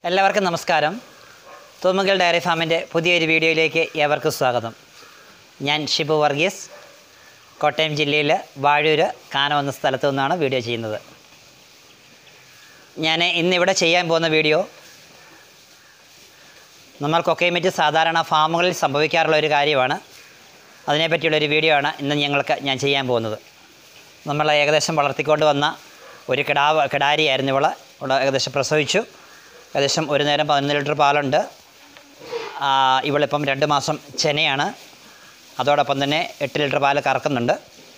എല്ലാവർക്കും നമസ്കാരം തോമുങ്കൽ ഡയറി ഫാമിൻ്റെ പുതിയൊരു വീഡിയോയിലേക്ക് ഏവർക്കും സ്വാഗതം ഞാൻ ഷിബു വർഗീസ് കോട്ടയം ജില്ലയിൽ വാഴൂര് കാനം എന്ന സ്ഥലത്തു നിന്നാണ് വീഡിയോ ചെയ്യുന്നത് ഞാൻ ഇന്നിവിടെ ചെയ്യാൻ പോകുന്ന വീഡിയോ നമ്മൾക്കൊക്കെ മറ്റ് സാധാരണ ഫാമുകളിൽ സംഭവിക്കാറുള്ള ഒരു കാര്യമാണ് അതിനെപ്പറ്റിയുള്ളൊരു വീഡിയോ ആണ് ഇന്ന് ഞങ്ങൾക്ക് ഞാൻ ചെയ്യാൻ പോകുന്നത് നമ്മൾ ഏകദേശം വളർത്തിക്കൊണ്ട് വന്ന ഒരു കിടാവ് കിടാരിയായിരുന്നു ഇവള് ഇവിടെ ഏകദേശം പ്രസവിച്ചു ഏകദേശം ഒരു നേരം പതിനൊന്ന് ലിറ്റർ പാലുണ്ട് ആ, ഇവളിപ്പം രണ്ട് മാസം ചെനയാണ് അതോടൊപ്പം തന്നെ എട്ട് ലിറ്റർ പാല് കറക്കുന്നുണ്ട്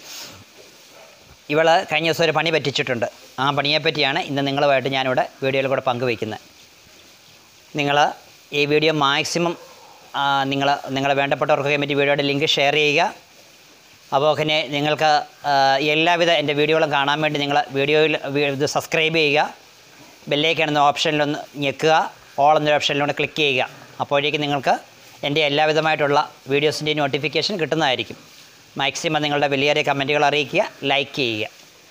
ഇവൾ കഴിഞ്ഞ ദിവസം ഒരു പണി പറ്റിച്ചിട്ടുണ്ട് ആ പണിയെപ്പറ്റിയാണ് ഇന്ന് നിങ്ങളുമായിട്ട് ഞാനിവിടെ വീഡിയോയിൽ കൂടെ പങ്കുവയ്ക്കുന്നത് നിങ്ങൾ ഈ വീഡിയോ മാക്സിമം നിങ്ങൾ നിങ്ങളെ വേണ്ടപ്പെട്ടവർക്കൊക്കെ പറ്റി വീഡിയോയുടെ ലിങ്ക് ഷെയർ ചെയ്യുക അപ്പോൾ പിന്നെ നിങ്ങൾക്ക് ആ, എല്ലാവിധ എൻ്റെ വീഡിയോകളും കാണാൻ വേണ്ടി നിങ്ങൾ വീഡിയോയിൽ വി- ഇത് സബ്സ്ക്രൈബ് ചെയ്യുക ബെല്ലേക്ക് എന്ന ഓപ്ഷനിലൊന്ന് ഞെക്കുക ഓൾ എന്നൊരു ഓപ്ഷനിലൂടെ ക്ലിക്ക് ചെയ്യുക അപ്പോഴേക്കും നിങ്ങൾക്ക് എൻ്റെ എല്ലാവിധമായിട്ടുള്ള വീഡിയോസിൻ്റെ നോട്ടിഫിക്കേഷൻ കിട്ടുന്നതായിരിക്കും മാക്സിമം നിങ്ങളുടെ വലിയ കമൻറ്റുകൾ അറിയിക്കുക ലൈക്ക് ചെയ്യുക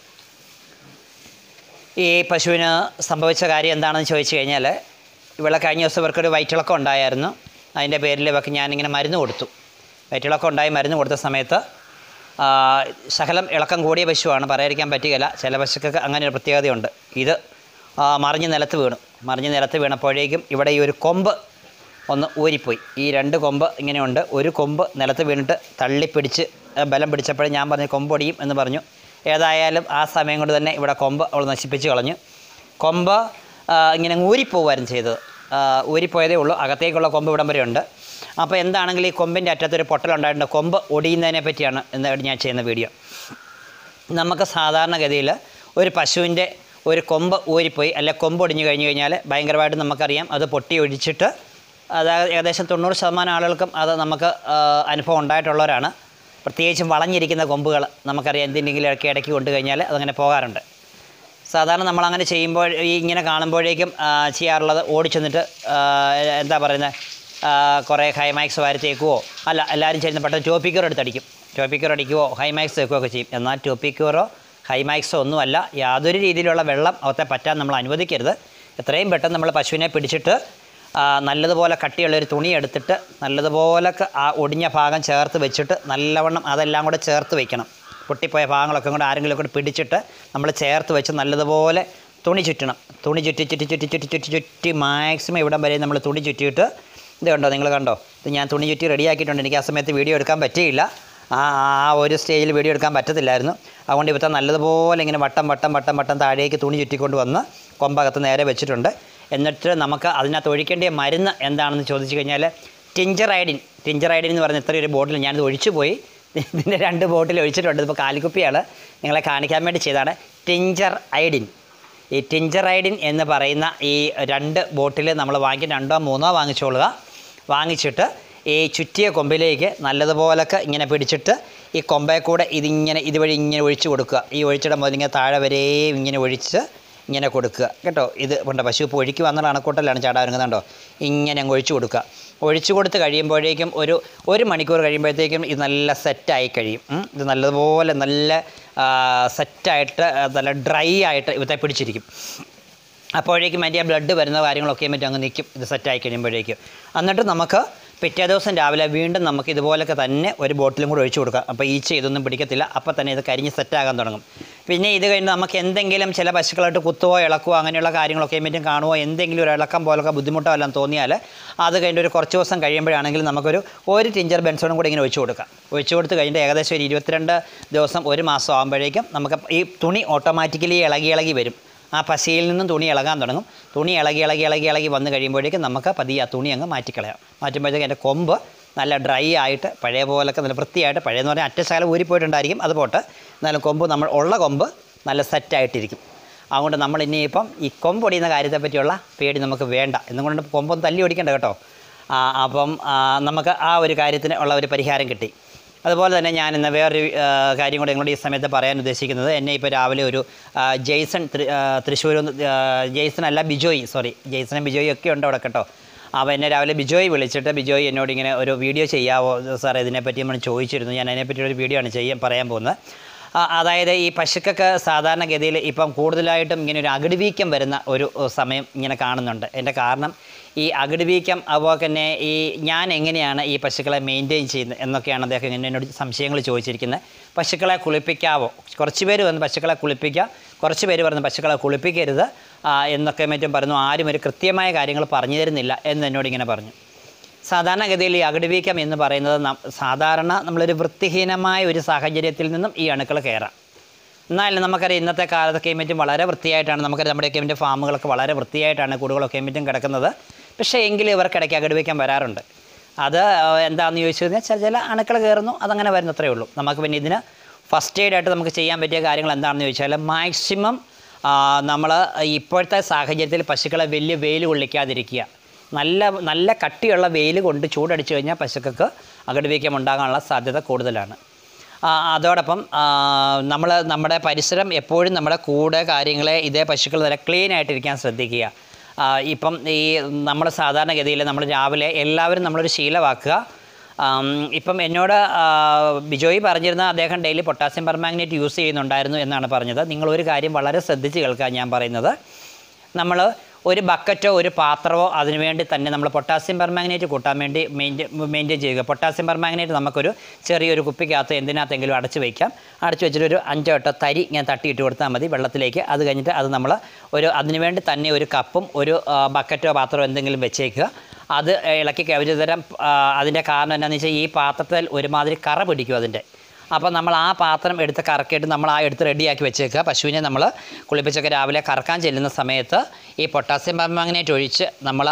ഈ പശുവിന് സംഭവിച്ച കാര്യം എന്താണെന്ന് ചോദിച്ചു കഴിഞ്ഞാൽ ഇവിടെ കഴിഞ്ഞ ദിവസം ഇവർക്കൊരു വയറ്റിളക്കം ഉണ്ടായിരുന്നു അതിൻ്റെ പേരിൽ ഇവർക്ക് ഞാനിങ്ങനെ മരുന്ന് കൊടുത്തു വയറ്റിളക്കം ഉണ്ടായി മരുന്ന് കൊടുത്ത സമയത്ത് ആ, ശകലം ഇളക്കം കൂടിയ പശുവാണ് പറയാതിരിക്കാൻ പറ്റുകയില്ല ചില പശുക്കൾക്ക് അങ്ങനെ ഒരു പ്രത്യേകതയുണ്ട് ഇത് ആ, മറിഞ്ഞ് നിലത്ത് വീണു മറിഞ്ഞ് നിലത്ത് വീണപ്പോഴേക്കും ഇവിടെ ഈ ഒരു കൊമ്പ് ഒന്ന് ഊരിപ്പോയി ഈ രണ്ട് കൊമ്പ് ഇങ്ങനെയുണ്ട് ഒരു കൊമ്പ് നിലത്ത് വീണിട്ട് തള്ളിപ്പിടിച്ച് ആ, ബലം പിടിച്ചപ്പോഴേ ഞാൻ പറഞ്ഞു കൊമ്പൊടിയും എന്ന് പറഞ്ഞു ഏതായാലും ആ സമയം കൊണ്ട് തന്നെ ഇവിടെ കൊമ്പ് അവൾ നശിപ്പിച്ച് കളഞ്ഞു കൊമ്പ് ആ, ഇങ്ങനെ ഊരിപ്പോവായിരുന്നു ചെയ്തത് ആ, ഊരിപ്പോയതേ ഉള്ളൂ അകത്തേക്കുള്ള കൊമ്പ് ഇവിടം വരെ ഉണ്ട് അപ്പോൾ എന്താണെങ്കിലും ഈ കൊമ്പിൻ്റെ അറ്റത്തൊരു പൊട്ടലുണ്ടായിട്ടുണ്ട് കൊമ്പ് ഒടിയുന്നതിനെ പറ്റിയാണ് ഇന്ന് ഞാൻ ചെയ്യുന്ന വീഡിയോ നമുക്ക് സാധാരണഗതിയിൽ ഒരു പശുവിൻ്റെ ഒരു കൊമ്പ് ഊരിപ്പോയി അല്ലെ കൊമ്പ് ഒടിഞ്ഞു കഴിഞ്ഞു കഴിഞ്ഞാൽ ഭയങ്കരമായിട്ട് നമുക്കറിയാം അത് പൊട്ടി ഒഴിച്ചിട്ട് അത് ഏകദേശം തൊണ്ണൂറ് ശതമാനം ആളുകൾക്കും അത് നമുക്ക് ആ, അനുഭവം ഉണ്ടായിട്ടുള്ളവരാണ് പ്രത്യേകിച്ചും വളഞ്ഞിരിക്കുന്ന കൊമ്പുകൾ നമുക്കറിയാം എന്തിൻ്റെങ്കിലും ഇടയ്ക്ക് ഇടയ്ക്ക് കൊണ്ടു കഴിഞ്ഞാൽ അതങ്ങനെ പോകാറുണ്ട് സാധാരണ നമ്മളങ്ങനെ ചെയ്യുമ്പോൾ ഈ ഇങ്ങനെ കാണുമ്പോഴേക്കും ആ, ചെയ്യാറുള്ളത് ഓടിച്ചെന്നിട്ട് ആ, എന്താ പറയുന്നത് കുറേ ഹൈമാക്സ് വാരി തേക്കുവോ അല്ല എല്ലാവരും ചെയ്യുന്ന പെട്ടെന്ന് ടോപ്പിക്കർ എടുത്തടിക്കും ടോപ്പിക്കർ അടിക്കുവോ ഹൈമാക്സ് തേക്കുകയോ ഒക്കെ ചെയ്യും എന്നാൽ ടോപ്പിക്കറോ ഹൈമാക്സോ ഒന്നുമല്ല യാതൊരു രീതിയിലുള്ള വെള്ളം അവത്തെ പറ്റാൻ നമ്മൾ അനുവദിക്കരുത് എത്രയും പെട്ടെന്ന് നമ്മൾ പശുവിനെ പിടിച്ചിട്ട് ആ, നല്ലതുപോലെ കട്ടിയുള്ള ഒരു തുണി എടുത്തിട്ട് നല്ലതുപോലെ ക- ആ ഒടിഞ്ഞ ഭാഗം ചേർത്ത് വെച്ചിട്ട് നല്ലവണ്ണം അതെല്ലാം കൂടെ ചേർത്ത് വെക്കണം പൊട്ടിപ്പോയ ഭാഗങ്ങളൊക്കെ കൂടെ ആരെങ്കിലും കൂടെ പിടിച്ചിട്ട് നമ്മൾ ചേർത്ത് വെച്ച് നല്ലതുപോലെ തുണി ചുറ്റണം തുണി ചുറ്റി ചുറ്റി ചുറ്റി ചുറ്റി ചുറ്റി ചുറ്റി മാക്സിമം ഇവിടം വരെ നമ്മൾ തുണി ചുറ്റിയിട്ട് ഇത് കണ്ടോ നിങ്ങൾ കണ്ടോ ഇത് ഞാൻ തുണി ചുറ്റി റെഡിയാക്കിയിട്ടുണ്ട് എനിക്ക് ആ സമയത്ത് വീഡിയോ എടുക്കാൻ പറ്റിയില്ല ആ ആ ഒരു സ്റ്റേജിൽ വീഡിയോ എടുക്കാൻ പറ്റത്തില്ലായിരുന്നു അതുകൊണ്ട് ഇവത്തെ നല്ലതുപോലെ ഇങ്ങനെ വട്ടം വട്ടം വട്ടം വട്ടം താഴേക്ക് തുണി ചുറ്റിക്കൊണ്ട് വന്ന് കൊമ്പകത്ത് നേരെ വെച്ചിട്ടുണ്ട് എന്നിട്ട് നമുക്ക് അതിനകത്ത് ഒഴിക്കേണ്ട മരുന്ന് എന്താണെന്ന് ചോദിച്ചു കഴിഞ്ഞാൽ ടിഞ്ചർ ഐഡിൻ ടിഞ്ചർ ഐഡിൻ എന്ന് പറയുന്ന ഇത്രയൊരു ബോട്ടിൽ ഞാനിത് ഒഴിച്ചു പോയി ഇതിൻ്റെ രണ്ട് ബോട്ടിൽ ഒഴിച്ചിട്ടുണ്ട് ഇതിപ്പോൾ കാലിക്കുപ്പിയാണ് നിങ്ങളെ കാണിക്കാൻ വേണ്ടി ചെയ്തതാണ് ടിഞ്ചർ ഐഡിൻ ഈ ടിഞ്ചർ ഐഡിൻ എന്ന് പറയുന്ന ഈ രണ്ട് ബോട്ടിൽ നമ്മൾ വാങ്ങി രണ്ടോ മൂന്നോ വാങ്ങിച്ചോളുക വാങ്ങിച്ചിട്ട് ഈ ചുറ്റിയ കൊമ്പിലേക്ക് നല്ലതുപോലൊക്കെ ഇങ്ങനെ പിടിച്ചിട്ട് ഈ കൊമ്പേ കൂടെ ഇതിങ്ങനെ ഇതുവഴി ഇങ്ങനെ ഒഴിച്ച് കൊടുക്കുക ഈ ഒഴിച്ചിടം മുതൽ ഇങ്ങനെ താഴെ വരെയും ഇങ്ങനെ ഒഴിച്ച് ഇങ്ങനെ കൊടുക്കുക കേട്ടോ ഇത് കൊണ്ട് പശു ഇപ്പോൾ ഒഴുക്കി വന്നുള്ള അണക്കൂട്ടലാണ് ചാടാറുങ്ങുന്നുണ്ടോ ഇങ്ങനെ അങ്ങ് ഒഴിച്ചു കൊടുക്കുക ഒഴിച്ചു കൊടുത്ത് കഴിയുമ്പോഴേക്കും ഒരു ഒരു മണിക്കൂർ കഴിയുമ്പോഴത്തേക്കും ഇത് നല്ല സെറ്റായി കഴിയും ഉം. ഇത് നല്ലതുപോലെ നല്ല ആ, സെറ്റായിട്ട് ആ, നല്ല ഡ്രൈ ആയിട്ട് ഇവത്തെ പിടിച്ചിരിക്കും അപ്പോഴേക്കും അതിൻ്റെ ആ ബ്ലഡ് വരുന്ന കാര്യങ്ങളൊക്കെ മറ്റും അങ്ങ് നിൽക്കും ഇത് സെറ്റായി കഴിയുമ്പോഴേക്കും എന്നിട്ട് നമുക്ക് പിറ്റേ ദിവസം രാവിലെ വീണ്ടും നമുക്ക് ഇതുപോലൊക്കെ തന്നെ ഒരു ബോട്ടിലും കൂടെ ഒഴിച്ചു കൊടുക്കാം അപ്പോൾ ഈച്ച ഇതൊന്നും പിടിക്കത്തില്ല അപ്പോൾ തന്നെ ഇത് കരിഞ്ഞ് സെറ്റാകാൻ തുടങ്ങും പിന്നെ ഇത് കഴിഞ്ഞ് നമുക്ക് എന്തെങ്കിലും ചില പശുക്കളായിട്ട് കുത്തുവോ ഇളക്കുവോ അങ്ങനെയുള്ള കാര്യങ്ങളൊക്കെ മറ്റും കാണുമോ എന്തെങ്കിലും ഒരു ഇളക്കം പോലൊക്കെ ബുദ്ധിമുട്ടോ എല്ലാം തോന്നിയാൽ അത് കഴിഞ്ഞ് ഒരു കുറച്ച് ദിവസം കഴിയുമ്പോഴാണെങ്കിൽ നമുക്കൊരു ഒരു ടിഞ്ചർ ബെൻസോണും കൂടി ഇങ്ങനെ ഒഴിച്ചു കൊടുക്കാം ഒഴിച്ചു കൊടുത്ത് കഴിഞ്ഞിട്ട് ഏകദേശം ഒരു ഇരുപത്തിരണ്ട് ദിവസം ഒരു മാസം ആകുമ്പോഴേക്കും നമുക്ക് ഈ തുണി ഓട്ടോമാറ്റിക്കലി ഇളകി ഇളകി വരും ആ പശയിൽ നിന്നും തുണി ഇളകാൻ തുടങ്ങും തുണി ഇളകി ഇളകി ഇളകി ഇളകി വന്ന് കഴിയുമ്പോഴേക്കും നമുക്ക് പതിയെ ആ തുണി അങ്ങ് മാറ്റിക്കളയാം മാറ്റുമ്പോഴത്തേക്കും എൻ്റെ കൊമ്പ് നല്ല ഡ്രൈ ആയിട്ട് പഴയ പോലൊക്കെ നല്ല വൃത്തിയായിട്ട് പഴയെന്ന് പറഞ്ഞാൽ അറ്റശകലം ഊരിപ്പോയിട്ടുണ്ടായിരിക്കും അത് പോട്ടെ എന്നാലും കൊമ്പ് നമ്മൾ ഉള്ള കൊമ്പ് നല്ല സെറ്റായിട്ടിരിക്കും അതുകൊണ്ട് നമ്മൾ ഇനിയിപ്പം ഈ കൊമ്പ് ഒടിയുന്ന കാര്യത്തെ പറ്റിയുള്ള പേടി നമുക്ക് വേണ്ട എന്നുകൊണ്ട് കൊമ്പൊന്നും തല്ലി ഓടിക്കണ്ട കേട്ടോ ആ, അപ്പം ആ, നമുക്ക് ആ ഒരു കാര്യത്തിന് ഉള്ള ഒരു പരിഹാരം കിട്ടി അതുപോലെ തന്നെ ഞാൻ ഇന്ന് വേറൊരു ആ, കാര്യം കൂടെ നിങ്ങളോട് ഈ സമയത്ത് പറയാൻ ഉദ്ദേശിക്കുന്നത് എന്നെ ഇപ്പോൾ രാവിലെ ഒരു ആ, ജെയ്സൺ തൃ- ആ, തൃശ്ശൂർ ജെയ്സൺ അല്ല ബിജോയ് സോറി ജെയ്സണും ബിജോയും ഒക്കെ ഉണ്ട് അവിടെ കേട്ടോ അപ്പോൾ എന്നെ രാവിലെ ബിജോയ് വിളിച്ചിട്ട് ബിജോയ് എന്നോട് ഇങ്ങനെ ഒരു വീഡിയോ ചെയ്യാവോ സാർ ഇതിനെപ്പറ്റി നമ്മൾ ചോദിച്ചിരുന്നു ഞാൻ അതിനെപ്പറ്റി ഒരു വീഡിയോ ആണ് ചെയ്യാൻ പറയാൻ പോകുന്നത് ആ, അതായത് ഈ പശുക്കൾക്ക് സാധാരണഗതിയിൽ ഇപ്പം കൂടുതലായിട്ടും ഇങ്ങനെ ഒരു അകിടുവീക്കം വരുന്ന ഒരു ഏഹ്, സമയം ഇങ്ങനെ കാണുന്നുണ്ട് എൻ്റെ കാരണം ഈ അകിടുവീക്കം അതുപോലെ തന്നെ ഈ ഞാൻ എങ്ങനെയാണ് ഈ പശുക്കളെ മെയിൻറ്റെയിൻ ചെയ്യുന്നത് എന്നൊക്കെയാണ് അദ്ദേഹം ഇങ്ങനെ എന്നോട് സംശയങ്ങൾ ചോദിച്ചിരിക്കുന്നത് പശുക്കളെ കുളിപ്പിക്കാവോ കുറച്ച് പേര് വന്ന് പശുക്കളെ കുളിപ്പിക്കാം കുറച്ച് പേര് പറഞ്ഞ് പശുക്കളെ കുളിപ്പിക്കരുത് ആ, എന്നൊക്കെ മറ്റും പറഞ്ഞു ആരും ഒരു കൃത്യമായ കാര്യങ്ങൾ പറഞ്ഞു തരുന്നില്ല എന്ന് എന്നോട് ഇങ്ങനെ പറഞ്ഞു സാധാരണഗതിയിൽ ഈ അകിടുവീക്കം എന്ന് പറയുന്നത് നം- സാധാരണ നമ്മളൊരു വൃത്തിഹീനമായ ഒരു സാഹചര്യത്തിൽ നിന്നും ഈ അണുക്കൾ കയറാം എന്നാലും നമുക്കറിയാം ഇന്നത്തെ കാലത്തൊക്കെ മറ്റും വളരെ വൃത്തിയായിട്ടാണ് നമുക്കറിയാം നമ്മുടെയൊക്കെ മറ്റും ഫാമുകളൊക്കെ വളരെ വൃത്തിയായിട്ടാണ് കൂടുകളൊക്കെ മറ്റും കിടക്കുന്നത് പക്ഷേ എങ്കിലും ഇവർക്കിടയ്ക്ക് അകിടുവയ്ക്കാൻ വരാറുണ്ട് അത് ഏഹ്, എന്താണെന്ന് ചോദിച്ചു കഴിഞ്ഞാൽ ചില ചില അണുക്കൾ കയറുന്നു അതങ്ങനെ വരുന്നത്രേ ഉള്ളൂ നമുക്ക് പിന്നെ ഇതിന് ഫസ്റ്റ് എയ്ഡ് ആയിട്ട് നമുക്ക് ചെയ്യാൻ പറ്റിയ കാര്യങ്ങൾ എന്താണെന്ന് ചോദിച്ചാൽ മാക്സിമം നമ്മൾ ഇപ്പോഴത്തെ സാഹചര്യത്തിൽ പശുക്കളെ വലിയ വെയിൽ കൊള്ളിക്കാതിരിക്കുക നല്ല നല്ല കട്ടിയുള്ള വെയിൽ കൊണ്ട് ചൂടടിച്ചു കഴിഞ്ഞാൽ പശുക്കൾക്ക് അകിടുവീക്കം ഉണ്ടാകാനുള്ള സാധ്യത കൂടുതലാണ് ആ, അതോടൊപ്പം നമ്മൾ നമ്മുടെ പരിസരം എപ്പോഴും നമ്മുടെ കൂടെ കാര്യങ്ങളെ ഇതേ പശുക്കൾ നല്ല ക്ലീൻ ആയിട്ടിരിക്കാൻ ശ്രദ്ധിക്കുക ആ, ഇപ്പം ഈ നമ്മൾ സാധാരണഗതിയിൽ നമ്മൾ രാവിലെ എല്ലാവരും നമ്മളൊരു ശീലമാക്കുക ആം, ഇപ്പം എന്നോട് ആ, ബിജോയ് പറഞ്ഞിരുന്ന അദ്ദേഹം ഡെയിലി പൊട്ടാസ്യം പെർമാഗ്നേറ്റ് യൂസ് ചെയ്യുന്നുണ്ടായിരുന്നു എന്നാണ് പറഞ്ഞത് നിങ്ങളൊരു കാര്യം വളരെ ശ്രദ്ധിച്ച് കേൾക്കാൻ ഞാൻ പറയുന്നത് നമ്മൾ ഒരു ബക്കറ്റോ ഒരു പാത്രമോ അതിനുവേണ്ടി തന്നെ നമ്മൾ പൊട്ടാസ്യം പെർമാഗ്നേറ്റ് കൂട്ടാൻ വേണ്ടി മെയിൻറ്റെയിൻ മെയിൻറ്റെയിൻ ചെയ്യുക പൊട്ടാസ്യം പെർമാഗ്നേറ്റ് നമുക്കൊരു ചെറിയൊരു കുപ്പിക്കകത്ത് എന്തിനകത്തെങ്കിലും അടച്ച് വയ്ക്കാം അടച്ച് വെച്ചിട്ട് ഒരു അഞ്ചോ എട്ടോ തരി ഇങ്ങനെ തട്ടിയിട്ട് കൊടുത്താൽ മതി വെള്ളത്തിലേക്ക് അത് കഴിഞ്ഞിട്ട് അത് നമ്മൾ ഒരു അതിനുവേണ്ടി തന്നെ ഒരു കപ്പും ഒരു ആ, ബക്കറ്റോ പാത്രമോ എന്തെങ്കിലും വെച്ചേക്കുക അത് ഇളക്കി ക- ഒരു തരം ആ, അതിൻ്റെ കാരണം എന്താണെന്ന് വെച്ചാൽ ഈ പാത്രത്തിൽ ഒരുമാതിരി കറ പിടിക്കും അതിൻ്റെ അപ്പോൾ നമ്മൾ ആ പാത്രം എടുത്ത് കറക്കിയിട്ട് നമ്മൾ ആ എടുത്ത് റെഡിയാക്കി വെച്ചേക്കുക പശുവിനെ നമ്മൾ കുളിപ്പിച്ചൊക്കെ രാവിലെ കറക്കാൻ ചെല്ലുന്ന സമയത്ത് ഈ പൊട്ടാസ്യം പെർമാഗ്നേറ്റ് ഒഴിച്ച് നമ്മൾ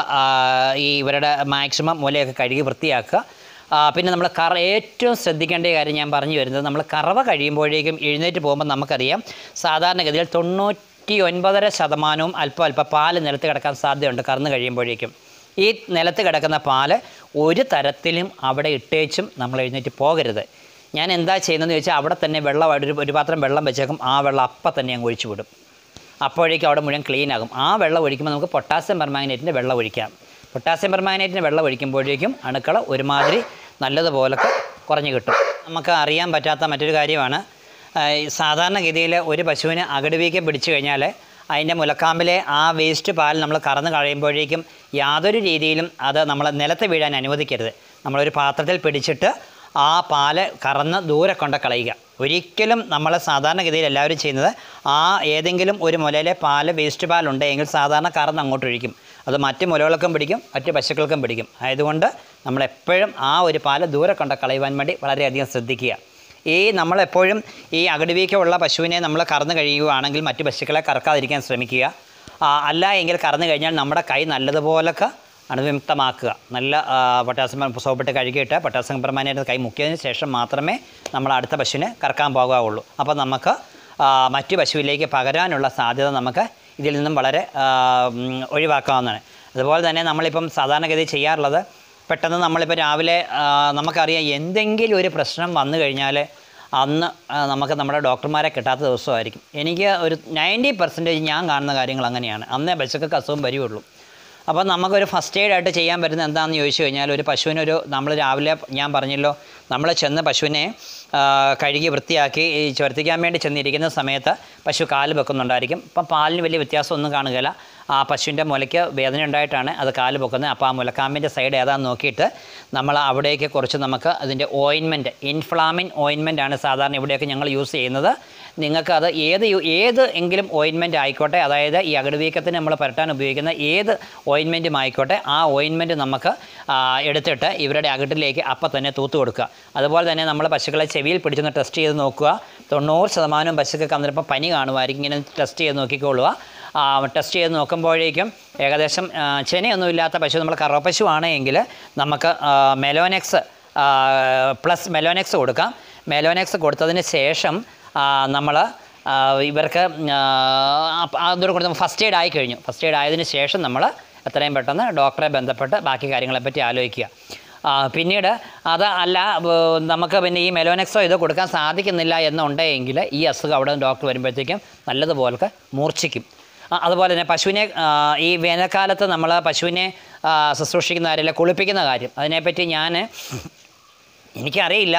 ഈ ഇവരുടെ മാക്സിമം മൂലയൊക്കെ കഴുകി വൃത്തിയാക്കുക ആ, പിന്നെ നമ്മൾ കറ ഏറ്റവും ശ്രദ്ധിക്കേണ്ട കാര്യം ഞാൻ പറഞ്ഞു വരുന്നത് നമ്മൾ കറവ കഴിയുമ്പോഴേക്കും എഴുന്നേറ്റ് പോകുമ്പോൾ നമുക്കറിയാം സാധാരണഗതിയിൽ തൊണ്ണൂറ്റി ഒൻപതര ശതമാനവും അല്പം അല്പം പാല് നിലത്ത് കിടക്കാൻ സാധ്യതയുണ്ട് കറന്ന് കഴിയുമ്പോഴേക്കും ഈ നിലത്ത് കിടക്കുന്ന പാല് ഒരു തരത്തിലും അവിടെ ഇട്ടേച്ചും നമ്മൾ എഴുന്നേറ്റ് പോകരുത് ഞാൻ എന്താ ചെയ്യുന്നതെന്ന് ചോദിച്ചാൽ അവിടെ തന്നെ വെള്ളം ഒരു ഒരു പാത്രം വെള്ളം വെച്ചേക്കും ആ വെള്ളം അപ്പം തന്നെ അങ്ങ് ഒഴിച്ചു വിടും അപ്പോഴേക്കും അവിടെ മുഴുവൻ ക്ലീൻ ആകും ആ വെള്ളം ഒഴിക്കുമ്പോൾ നമുക്ക് പൊട്ടാസ്യം പെർമാഗ്നേറ്റിൻ്റെ വെള്ളം ഒഴിക്കാം പൊട്ടാസ്യം പെർമാഗ്നേറ്റിൻ്റെ വെള്ളം ഒഴിക്കുമ്പോഴേക്കും അണുക്കൾ ഒരുമാതിരി നല്ലതുപോലൊക്കെ കുറഞ്ഞു കിട്ടും നമുക്ക് അറിയാൻ പറ്റാത്ത മറ്റൊരു കാര്യമാണ് ആ, ഈ സാധാരണഗതിയിൽ ഒരു പശുവിന് അകടുവീക്കം പിടിച്ചു കഴിഞ്ഞാൽ അതിൻ്റെ മുലക്കാമ്പിലെ ആ വേസ്റ്റ് പാൽ നമ്മൾ കറന്ന് കഴിയുമ്പോഴേക്കും യാതൊരു രീതിയിലും അത് നമ്മൾ നിലത്ത് വീഴാൻ അനുവദിക്കരുത് നമ്മളൊരു പാത്രത്തിൽ പിടിച്ചിട്ട് ആ പാല് കറന്ന് ദൂരെ കൊണ്ട് കളയുക ഒരിക്കലും നമ്മൾ സാധാരണഗതിയിൽ എല്ലാവരും ചെയ്യുന്നത് ആ ഏതെങ്കിലും ഒരു മുലയിലെ പാല് വേസ്റ്റ് പാലുണ്ടെങ്കിൽ സാധാരണ കറന്ന് അങ്ങോട്ട് ഒഴിക്കും അത് മറ്റ് മുലകൾക്കും പിടിക്കും മറ്റ് പശുക്കൾക്കും പിടിക്കും ആയതുകൊണ്ട് നമ്മളെപ്പോഴും ആ ഒരു പാല് ദൂരെ കൊണ്ട് കളയുവാൻ വേണ്ടി വളരെയധികം ശ്രദ്ധിക്കുക ഈ നമ്മളെപ്പോഴും ഈ അകടിവീക്കമുള്ള പശുവിനെ നമ്മൾ കറന്നു കഴിയുകയാണെങ്കിൽ മറ്റു പശുക്കളെ കറക്കാതിരിക്കാൻ ശ്രമിക്കുക ആ, അല്ല എങ്കിൽ കറന്നു കഴിഞ്ഞാൽ നമ്മുടെ കൈ നല്ലതുപോലൊക്കെ അണുവിമുക്തമാക്കുക നല്ല ആ, പൊട്ടാസ്യം സോപ്പിട്ട് കഴുകിയിട്ട് പൊട്ടാസ്യം പെർമാനേറ്റ് കൈ മുക്കിയതിന് ശേഷം മാത്രമേ നമ്മൾ അടുത്ത പശുവിനെ കറക്കാൻ പോകാവുള്ളൂ അപ്പോൾ നമുക്ക് ആ, മറ്റു പശുവിലേക്ക് പകരാനുള്ള സാധ്യത നമുക്ക് ഇതിൽ നിന്നും വളരെ ആ, ഉം, ഒഴിവാക്കാവുന്നതാണ് അതുപോലെ തന്നെ നമ്മളിപ്പം സാധാരണഗതി ചെയ്യാറുള്ളത് പെട്ടെന്ന് നമ്മളിപ്പോൾ രാവിലെ ആ, നമുക്കറിയാം എന്തെങ്കിലും ഒരു പ്രശ്നം വന്നു കഴിഞ്ഞാൽ അന്ന് ആ, നമുക്ക് നമ്മുടെ ഡോക്ടർമാരെ കിട്ടാത്ത ദിവസമായിരിക്കും എനിക്ക് ഒരു നയൻറ്റി പെർസെൻറ്റേജ് ഞാൻ കാണുന്ന കാര്യങ്ങൾ അങ്ങനെയാണ് അന്നേ പശുക്കൾക്ക് അസുഖം വരികയുള്ളൂ അപ്പോൾ നമുക്കൊരു ഫസ്റ്റ് എയ്ഡ് ആയിട്ട് ചെയ്യാൻ പറ്റുന്നത് എന്താണെന്ന് ചോദിച്ചു കഴിഞ്ഞാൽ ഒരു പശുവിനൊരു നമ്മൾ രാവിലെ ഞാൻ പറഞ്ഞല്ലോ നമ്മൾ ചെന്ന് പശുവിനെ ആ, കഴുകി വൃത്തിയാക്കി ഈ ചുരത്തിക്കാൻ വേണ്ടി ചെന്നിരിക്കുന്ന സമയത്ത് പശു കാല് വെക്കുന്നുണ്ടായിരിക്കും അപ്പം പാലിന് വലിയ വ്യത്യാസമൊന്നും കാണുകയില്ല ആ പശുവിൻ്റെ മുലയ്ക്ക് വേദന ഉണ്ടായിട്ടാണ് അത് കാല് പൊക്കുന്നത് അപ്പോൾ ആ മുലക്കാമ്പിൻ്റെ സൈഡ് ഏതാണെന്ന് നോക്കിയിട്ട് നമ്മൾ അവിടേക്ക് കുറച്ച് നമുക്ക് അതിൻ്റെ ഓയിൻമെൻറ്റ് ഇൻഫ്ലാമിൻ ഓയിൻമെൻ്റ് ആണ് സാധാരണ ഇവിടെയൊക്കെ ഞങ്ങൾ യൂസ് ചെയ്യുന്നത് നിങ്ങൾക്ക് അത് ഏത് യു- ഏത് എങ്കിലും ഓയിൻമെൻറ്റ് ആയിക്കോട്ടെ അതായത് ഈ അകിടുവീക്കത്തിന് നമ്മൾ പുരട്ടാൻ ഉപയോഗിക്കുന്ന ഏത് ഓയിൻമെൻറ്റും ആയിക്കോട്ടെ ആ ഓയിൻമെൻറ്റ് നമുക്ക് ആ, എടുത്തിട്ട് ഇവരുടെ അകിട്ടിലേക്ക് അപ്പം തന്നെ തൂത്ത് കൊടുക്കുക അതുപോലെ തന്നെ നമ്മൾ പശുക്കളെ ചെവിയിൽ പിടിച്ചൊന്ന് ടെസ്റ്റ് ചെയ്ത് നോക്കുക തൊണ്ണൂറ് ശതമാനം പശുക്കൾക്ക് അന്നേരം പനി കാണുമായിരിക്കും ഇങ്ങനെ ടെസ്റ്റ് ചെയ്ത് നോക്കിക്കൊള്ളുക ആ, ടെസ്റ്റ് ചെയ്ത് നോക്കുമ്പോഴേക്കും ഏകദേശം ആ, ചെനയൊന്നും ഇല്ലാത്ത പശു നമ്മൾ കറവ പശു ആണെങ്കിൽ നമുക്ക് ആ, മെലോനെക്സ് ആ, പ്ലസ് മെലോനെക്സ് കൊടുക്കാം മെലോനെക്സ് കൊടുത്തതിന് ശേഷം നമ്മൾ ഇവർക്ക് ആ, അപ്പ- അതോട് കൂടി ഫസ്റ്റ് എയ്ഡ് ആയി കഴിഞ്ഞു ഫസ്റ്റ് എയ്ഡ് ആയതിനു ശേഷം നമ്മൾ എത്രയും പെട്ടെന്ന് ഡോക്ടറെ ബന്ധപ്പെട്ട് ബാക്കി കാര്യങ്ങളെപ്പറ്റി ആലോചിക്കുക ആ, പിന്നീട് അത് അല്ല ബ- നമുക്ക് പിന്നെ ഈ മെലോനെക്സോ ഇതോ കൊടുക്കാൻ സാധിക്കുന്നില്ല എന്നുണ്ടെങ്കിൽ ഈ അസുഖം അവിടെ ഡോക്ടർ വരുമ്പോഴത്തേക്കും നല്ലതുപോലെ മൂർച്ഛിക്കും ആ, അതുപോലെ തന്നെ പശുവിനെ ആ, ഈ വേനൽക്കാലത്ത് നമ്മൾ പശുവിനെ ആ, ശുശ്രൂഷിക്കുന്ന കാര്യം കുളിപ്പിക്കുന്ന കാര്യം അതിനെപ്പറ്റി ഞാൻ എനിക്കറിയില്ല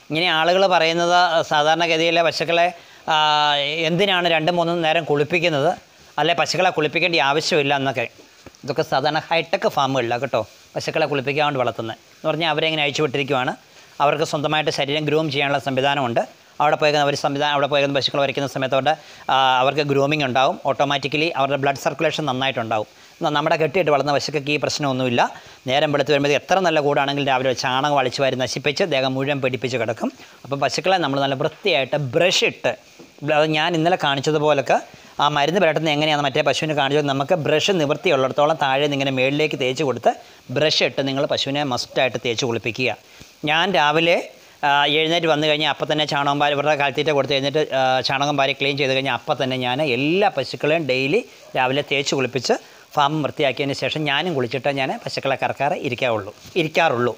ഇങ്ങനെ ആളുകൾ പറയുന്നത് സാധാരണഗതിയിലെ പശുക്കളെ ആ, എന്തിനാണ് രണ്ടും മൂന്നും നേരം കുളിപ്പിക്കുന്നത് അല്ലെ പശുക്കളെ കുളിപ്പിക്കേണ്ട ആവശ്യമില്ല എന്നൊക്കെ ഇതൊക്കെ സാധാരണ ഹൈടെക് ഫാമുകളിലാണ് കേട്ടോ പശുക്കളെ കുളിപ്പിക്കാൻ വേണ്ടി വളർത്തുന്നത് എന്ന് പറഞ്ഞാൽ അവരെ ഇങ്ങനെ അയച്ചു വിട്ടിരിക്കുവാണ് അവർക്ക് സ്വന്തമായിട്ട് ശരീരം ഗ്രൂം ചെയ്യാനുള്ള സംവിധാനമുണ്ട് അവിടെ പോയി അവർ സംവിധാനം അവിടെ പോയി പശുക്കൾ വരയ്ക്കുന്ന സമയത്ത് അവരുടെ ആ, അവർക്ക് ഗ്രൂമിംഗ് ഉണ്ടാവും ഓട്ടോമാറ്റിക്കലി അവരുടെ ബ്ലഡ് സർക്കുലേഷൻ നന്നായിട്ടുണ്ടാവും എന്നാൽ നമ്മുടെ കെട്ടിയിട്ട് വളർന്ന പശുക്കൾക്ക് ഈ പ്രശ്നമൊന്നുമില്ല നേരം വെളുത്ത് വരുമ്പോൾ എത്ര നല്ല കൂടാണെങ്കിലും രാവിലെ ചാണകം വളിച്ച് വാരി നശിപ്പിച്ച് ദേഹം മുഴുവൻ പിടിപ്പിച്ച് കിടക്കും അപ്പം പശുക്കളെ നമ്മൾ നല്ല വൃത്തിയായിട്ട് ബ്രഷ് ഇട്ട് അത് ഞാൻ ഇന്നലെ കാണിച്ചതുപോലൊക്കെ ആ മരുന്ന് പുരട്ടുന്നത് എങ്ങനെയാണ് മറ്റേ പശുവിന് കാണിച്ചത് നമുക്ക് ബ്രഷ് നിവൃത്തിയുള്ളിടത്തോളം താഴെ നിന്ന് ഇങ്ങനെ മേളിലേക്ക് തേച്ച് കൊടുത്ത് ബ്രഷ് ഇട്ട് നിങ്ങൾ പശുവിനെ മസ്റ്റായിട്ട് തേച്ച് കുളിപ്പിക്കുക ഞാൻ രാവിലെ ആ, എഴുന്നേറ്റ് വന്നു കഴിഞ്ഞാൽ അപ്പം തന്നെ ചാണകം പാരി ഇവരുടെ കാലത്തീറ്റ കൊടുത്ത് കഴിഞ്ഞിട്ട് ആ, ചാണകം പാരി ക്ലീൻ ചെയ്ത് കഴിഞ്ഞാൽ അപ്പം തന്നെ ഞാൻ എല്ലാ പശുക്കളെയും ഡെയിലി രാവിലെ തേച്ച് കുളിപ്പിച്ച് ഫാം വൃത്തിയാക്കിയതിന് ശേഷം ഞാനും കുളിച്ചിട്ട് ഞാൻ പശുക്കളെ കറക്കാറ് ഇരിക്കാവുള്ളൂ ഇരിക്കാറുള്ളൂ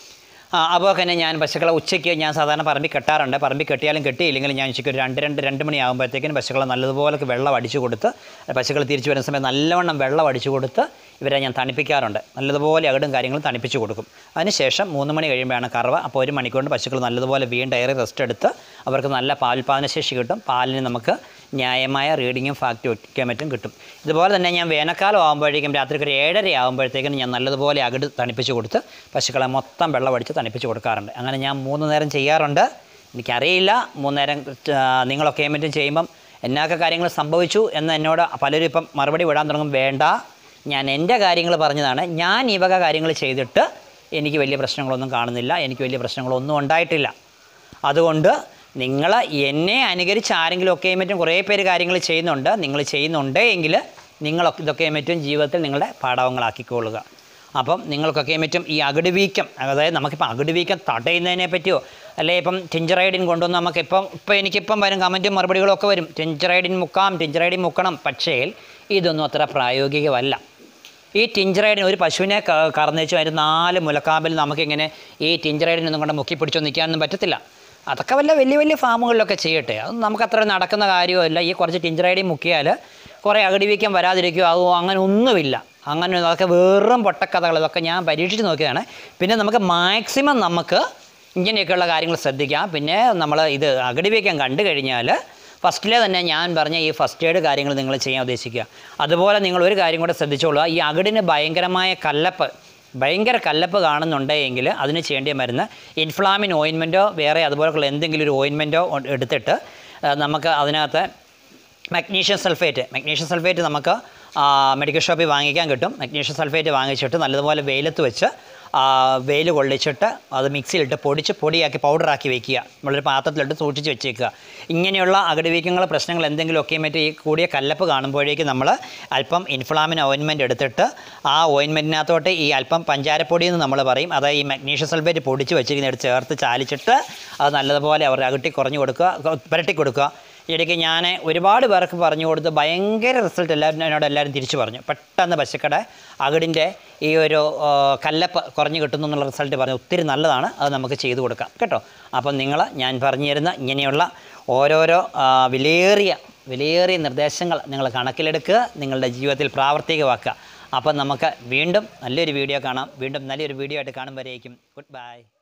ആ അപ്പോൾ തന്നെ ഞാൻ പശുക്കളെ ഉച്ചയ്ക്ക് ഞാൻ സാധാരണ പറമ്പിൽ കെട്ടാറുണ്ട് പറമ്പിൽ കെട്ടിയാലും കെട്ടിയില്ലെങ്കിലും ഞാൻ ഉച്ചയ്ക്ക് ഒരു രണ്ട് രണ്ട് രണ്ട് മണി ആകുമ്പോഴത്തേക്കിനും പശുക്കളെ നല്ലതുപോലെ വെള്ളം അടിച്ചു കൊടുത്ത് പശുക്കൾ തിരിച്ചു വരുന്ന സമയത്ത് നല്ലവണ്ണം വെള്ളം അടിച്ചു കൊടുത്ത് ഇവരെ ഞാൻ തണുപ്പിക്കാറുണ്ട് നല്ലതുപോലെ അകടും കാര്യങ്ങളും തണുപ്പിച്ച് കൊടുക്കും അതിനുശേഷം മൂന്ന് മണി കഴിയുമ്പോഴാണ് കറവ അപ്പോൾ ഒരു മണിക്കൂറിന് പശുക്കൾ നല്ലതുപോലെ വീണ്ടും ഡയറി റെസ്റ്റ് എടുത്ത് അവർക്ക് നല്ല പാൽപാദനശേഷി കിട്ടും പാലിന് നമുക്ക് ന്യായമായ റീഡിങ്ങും ഫാക്റ്റും ഒക്കെ മറ്റും കിട്ടും ഇതുപോലെ തന്നെ ഞാൻ വേനൽക്കാലം ആകുമ്പോഴേക്കും രാത്രി ഒരു ഏഴര ആകുമ്പോഴത്തേക്കും ഞാൻ നല്ലതുപോലെ അകട് തണുപ്പിച്ച് കൊടുത്ത് പശുക്കളെ മൊത്തം വെള്ളം അടിച്ച് തണുപ്പിച്ച് കൊടുക്കാറുണ്ട് അങ്ങനെ ഞാൻ മൂന്ന് നേരം ചെയ്യാറുണ്ട് എനിക്കറിയില്ല മൂന്ന് നേരം ആ, നിങ്ങളൊക്കെ മറ്റും ചെയ്യുമ്പം എന്നൊക്കെ കാര്യങ്ങൾ സംഭവിച്ചു എന്ന് എന്നോട് പലരും ഇപ്പം മറുപടി വിടാൻ തുടങ്ങും വേണ്ട ഞാൻ എൻ്റെ കാര്യങ്ങൾ പറഞ്ഞതാണ് ഞാൻ ഈ വക കാര്യങ്ങൾ ചെയ്തിട്ട് എനിക്ക് വലിയ പ്രശ്നങ്ങളൊന്നും കാണുന്നില്ല എനിക്ക് വലിയ പ്രശ്നങ്ങളൊന്നും ഉണ്ടായിട്ടില്ല അതുകൊണ്ട് നിങ്ങൾ എന്നെ അനുകരിച്ച് ആരെങ്കിലും ഒക്കെ മറ്റും കുറേ പേര് കാര്യങ്ങൾ ചെയ്യുന്നുണ്ട് നിങ്ങൾ ചെയ്യുന്നുണ്ട് എങ്കിൽ നിങ്ങളൊക്കെ ഇതൊക്കെ മറ്റും ജീവിതത്തിൽ നിങ്ങളുടെ പാഠവങ്ങളാക്കിക്കൊള്ളുക അപ്പം നിങ്ങൾക്കൊക്കെ മറ്റും ഈ അകിട് വീക്കം അതായത് നമുക്കിപ്പോൾ അകിട് വീക്കം തടയുന്നതിനെ പറ്റിയോ അല്ലെ ഇപ്പം ടിഞ്ചറൈഡിൻ കൊണ്ടുവന്ന് നമുക്കിപ്പം ഇപ്പം എനിക്കിപ്പം വരും കമൻറ്റും മറുപടികളും ഒക്കെ വരും ടിഞ്ചറൈഡിൻ മുക്കാം ടിഞ്ചറൈഡിൻ മുക്കണം പക്ഷേ ഇതൊന്നും അത്ര പ്രായോഗികമല്ല ഈ ടിഞ്ചറൈഡിന് ഒരു പശുവിനെ ക- കറന്നേച്ചു അതിന് നാല് മുലക്കാമ്പിൽ നമുക്കിങ്ങനെ ഈ ടിഞ്ചറൈഡിനൊന്നും കൊണ്ട് മുക്കി പിടിച്ചോ നിൽക്കാനൊന്നും പറ്റത്തില്ല അതൊക്കെ വല്ല വലിയ വലിയ ഫാമുകളിലൊക്കെ ചെയ്യട്ടെ അത് നമുക്കത്ര നടക്കുന്ന കാര്യമല്ല ഈ കുറച്ച് ടിഞ്ചറൈഡിൻ മുക്കിയാൽ കുറേ അകടിവീക്കം വരാതിരിക്കുക അതോ അങ്ങനെ ഒന്നുമില്ല അങ്ങനെ അതൊക്കെ വെറും പൊട്ടക്കഥകൾ ഇതൊക്കെ ഞാൻ പരീക്ഷിച്ച് നോക്കിയതാണ് പിന്നെ നമുക്ക് മാക്സിമം നമുക്ക് ഇങ്ങനെയൊക്കെയുള്ള കാര്യങ്ങൾ ശ്രദ്ധിക്കാം പിന്നെ നമ്മൾ ഇത് അകടിവീക്കം കണ്ടു കഴിഞ്ഞാൽ ഫസ്റ്റിലെ തന്നെ ഞാൻ പറഞ്ഞ ഈ ഫസ്റ്റ് എയ്ഡ് കാര്യങ്ങൾ നിങ്ങൾ ചെയ്യാൻ ഉദ്ദേശിക്കുക അതുപോലെ നിങ്ങൾ ഒരു കാര്യം കൂടെ ശ്രദ്ധിച്ചോളുക ഈ അകിടിന് ഭയങ്കരമായ കല്ലപ്പ് ഭയങ്കര കല്ലപ്പ് കാണുന്നുണ്ടെങ്കിൽ അതിന് ചെയ്യേണ്ട മരുന്ന് ഇൻഫ്ലാമിൻ ഓയിൻമെൻറ്റോ വേറെ അതുപോലെയുള്ള എന്തെങ്കിലും ഒരു ഓയിൻമെൻറ്റോ എടുത്തിട്ട് ആ, നമുക്ക് അതിനകത്ത് മഗ്നീഷ്യം സൾഫേറ്റ് മഗ്നീഷ്യം സൾഫേറ്റ് നമുക്ക് ആ, മെഡിക്കൽ ഷോപ്പിൽ വാങ്ങിക്കാൻ കിട്ടും മഗ്നീഷ്യം സൾഫേറ്റ് വാങ്ങിച്ചിട്ട് നല്ലതുപോലെ വെയിലത്ത് വെച്ച് ആ, വെയിൽ കൊള്ളിച്ചിട്ട് അത് മിക്സിയിലിട്ട് പൊടിച്ച് പൊടിയാക്കി പൗഡറാക്കി വെക്കുക നമ്മളൊരു പാത്രത്തിലിട്ട് സൂക്ഷിച്ച് വെച്ചേക്കുക ഇങ്ങനെയുള്ള അകടിവീക്കങ്ങൾ പ്രശ്നങ്ങൾ എന്തെങ്കിലുമൊക്കെ മറ്റേ ഈ കൂടിയ കല്ലപ്പ് കാണുമ്പോഴേക്ക് നമ്മൾ അല്പം ഇൻഫ്ലാമിൻ ഓയിൻമെൻറ്റ് എടുത്തിട്ട് ആ ഓയിൻമെൻറ്റിനകത്തോട്ട് ഈ അല്പം പഞ്ചാരപ്പൊടി എന്ന് നമ്മൾ പറയും അതായത് ഈ മഗ്നീഷ്യം സൾഫേറ്റ് പൊടിച്ച് വെച്ചിരിക്കുന്നത് ചേർത്ത് ചാലിച്ചിട്ട് അത് നല്ലതുപോലെ അവർ അകട്ടി കുറഞ്ഞു കൊടുക്കുക പുരട്ടി കൊടുക്കുക ഇടയ്ക്ക് ഞാൻ ഒരുപാട് പേർക്ക് പറഞ്ഞു കൊടുത്ത് ഭയങ്കര റിസൾട്ട് എല്ലാവരും എന്നോട് എല്ലാവരും തിരിച്ചു പറഞ്ഞു പെട്ടെന്ന് പശുക്കട അകിടിൻ്റെ ഈ ഒരു ആ, കല്ലപ്പ് കുറഞ്ഞു കിട്ടുന്നു എന്നുള്ള റിസൾട്ട് പറഞ്ഞു ഒത്തിരി നല്ലതാണ് അത് നമുക്ക് ചെയ്തു കൊടുക്കാം കേട്ടോ അപ്പം നിങ്ങൾ ഞാൻ പറഞ്ഞു തരുന്ന ഇങ്ങനെയുള്ള ഓരോരോ ആ, വിലയേറിയ വിലയേറിയ നിർദ്ദേശങ്ങൾ നിങ്ങൾ കണക്കിലെടുക്കുക നിങ്ങളുടെ ജീവിതത്തിൽ പ്രാവർത്തികമാക്കുക അപ്പം നമുക്ക് വീണ്ടും നല്ലൊരു വീഡിയോ കാണാം വീണ്ടും നല്ലൊരു വീഡിയോ ആയിട്ട് കാണുമ്പോഴേക്കും ഗുഡ് ബൈ